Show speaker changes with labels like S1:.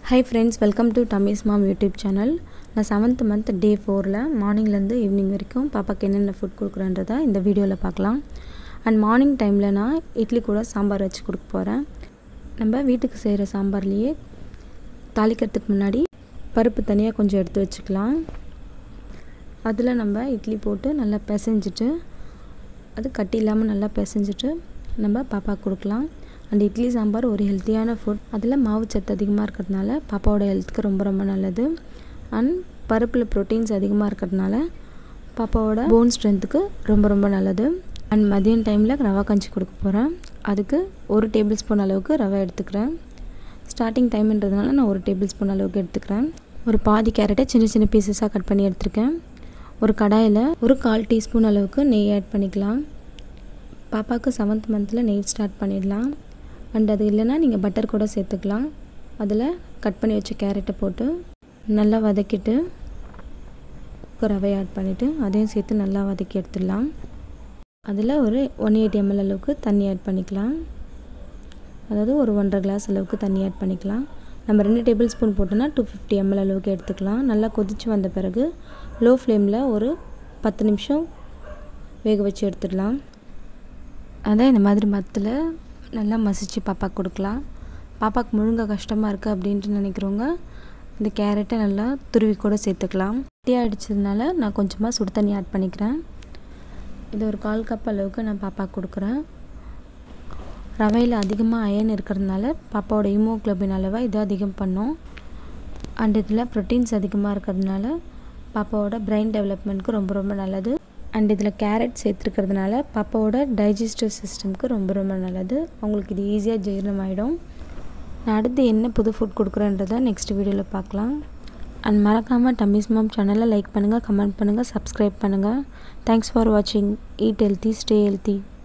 S1: high friends welcome to dummies mom YouTube channel நான் seventh month day ஃபோரில் மார்னிங்லேருந்து evening வரைக்கும் பாப்பாக்கு என்னென்ன ஃபுட் கொடுக்குறேன்றதை இந்த வீடியோவில் பார்க்கலாம் அண்ட் மார்னிங் டைமில் நான் இட்லி கூட சாம்பார் வச்சு கொடுக்க போகிறேன் நம்ம வீட்டுக்கு செய்கிற சாம்பார்லேயே தாளிக்கிறதுக்கு முன்னாடி பருப்பு தனியாக கொஞ்சம் எடுத்து வச்சுக்கலாம் அதில் நம்ம இட்லி போட்டு நல்லா பிசைஞ்சிட்டு அது கட்டி இல்லாமல் நல்லா பிசைஞ்சிட்டு நம்ம பாப்பாவுக்கு கொடுக்கலாம் அண்ட் இட்லி சாம்பார் ஒரு ஹெல்த்தியான ஃபுட் அதில் மாவு சத்து அதிகமாக இருக்கிறதுனால பாப்பாவோட ஹெல்த்துக்கு ரொம்ப ரொம்ப நல்லது அண்ட் பருப்பில் ப்ரோட்டீன்ஸ் அதிகமாக இருக்கிறதுனால பாப்பாவோட போன் ஸ்ட்ரென்த்துக்கு ரொம்ப ரொம்ப நல்லது அண்ட் மதியம் டைமில் ரவா கஞ்சி கொடுக்க போகிறேன் அதுக்கு ஒரு டேபிள் ஸ்பூன் அளவுக்கு ரவை எடுத்துக்கிறேன் ஸ்டார்டிங் டைம்ன்றதுனால நான் ஒரு டேபிள் ஸ்பூன் அளவுக்கு எடுத்துக்கிறேன் ஒரு பாதி கேரட்டை சின்ன சின்ன பீசஸாக கட் பண்ணி எடுத்துருக்கேன் ஒரு கடாயில் ஒரு கால் டீஸ்பூன் அளவுக்கு நெய் ஆட் பண்ணிக்கலாம் பாப்பாவுக்கு செவன்த் மந்தில் நெய் ஸ்டார்ட் பண்ணிடலாம் அண்ட் அது இல்லைன்னா நீங்கள் பட்டர் கூட சேர்த்துக்கலாம் அதில் கட் பண்ணி வச்ச கேரட்டை போட்டு நல்லா வதக்கிட்டு ரவை ஆட் பண்ணிவிட்டு அதையும் சேர்த்து நல்லா வதக்கி எடுத்துடலாம் அதில் ஒரு ஒன் எயிட்டி எம்எல் அளவுக்கு தண்ணி ஆட் பண்ணிக்கலாம் அதாவது ஒரு ஒன்றரை கிளாஸ் அளவுக்கு தண்ணி ஆட் பண்ணிக்கலாம் நம்ம ரெண்டு டேபிள் ஸ்பூன் போட்டோன்னா டூ ஃபிஃப்டி எம்எல் அளவுக்கு எடுத்துக்கலாம் நல்லா கொதித்து வந்த பிறகு லோ ஃப்ளேமில் ஒரு பத்து நிமிஷம் வேக வச்சு எடுத்துடலாம் அதான் இந்த மாதிரி மத்தில் நல்லா மசித்து பாப்பாக்கு கொடுக்கலாம் பாப்பாவுக்கு முழுங்க கஷ்டமாக இருக்குது அப்படின்ட்டு நினைக்கிறவங்க இந்த கேரட்டை நல்லா துருவி கூட சேர்த்துக்கலாம் டீயாக அடித்ததுனால நான் கொஞ்சமாக சுடு தண்ணி ஆட் பண்ணிக்கிறேன் இது ஒரு கால் கப் அளவுக்கு நான் பாப்பாவுக்கு கொடுக்குறேன் ரவையில் அதிகமாக அயன் இருக்கிறதுனால பாப்பாவோட ஹீமோக்ளோபின் அளவை இது அதிகம் பண்ணும் அண்ட் இதில் ப்ரோட்டீன்ஸ் அதிகமாக இருக்கிறதுனால பாப்பாவோட பிரெயின் டெவலப்மெண்ட்க்கு ரொம்ப ரொம்ப நல்லது அண்ட் இதில் கேரட் சேர்த்துருக்கிறதுனால பாப்பாவோட டைஜஸ்டிவ் சிஸ்டம்க்கு ரொம்ப ரொம்ப நல்லது அவங்களுக்கு இது ஈஸியாக ஜீரணமாயிடும் நான் அடுத்து என்ன புது ஃபுட் கொடுக்குறேன்றதை நெக்ஸ்ட் வீடியோவில் பார்க்கலாம் அண்ட் மறக்காமல் டம்மிஸ் மாம் சேனலை லைக் பண்ணுங்கள் கமெண்ட் பண்ணுங்கள் சப்ஸ்கிரைப் பண்ணுங்கள் தேங்க்ஸ் ஃபார் வாட்சிங் ஈட் ஹெல்த்தி ஸ்டே ஹெல்த்தி